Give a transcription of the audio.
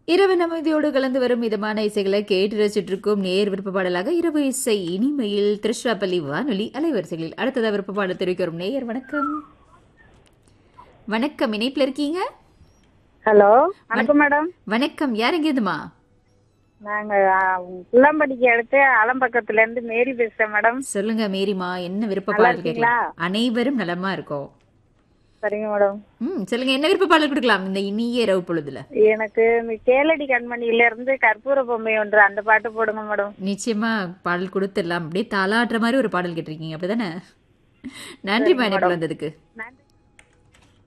இரவு அமைதியோடு கலந்து வரும் மிதமான இசைகளை கேட்டு ரசிச்சுட்டு இருக்கும் நேர் விருப்ப பாடலாக இரவு இசை இனிமையில் திருச்சிராப்பள்ளி வானொலி அலைவரிசைகளில் அடுத்ததா விருப்ப பாடல் தெரிவிக்க வரும் நேயர் வணக்கம் வணக்கம் இணைப்புல இருக்கீங்க ஹலோ வணக்கம் மேடம் வணக்கம் யார் எங்கேருந்துமா நாங்க ஆ, புள்ளம்படிக்கு அடுத்து அலம்பக்கத்துல இருந்து மேரி பேசுறேன் மேடம் சொல்லுங்க மேரிமா என்ன விருப்ப நல்லா பாடல் கேட்கலாம் இருக்கீங்களா? அனைவரும் நலமா இருக்கோம் சரிங்க மேடம் ம் சொல்லுங்க என்ன விருப்ப பாடல் கொடுக்கலாம் இந்த இனிய இரவு பொழுதுல எனக்கு இந்த கேளடி கண்மணியில இருந்து கற்பூர பொம்மை ஒன்று அந்த பாட்டு போடுங்க மேடம் நிச்சயமா பாடல் கொடுத்துடலாம் அப்படியே தாளாட்டுற மாதிரி ஒரு பாடல் கேட்டிருக்கீங்க அப்படிதானே நன்றிமா எனக்கு வந்ததுக்கு நன்றி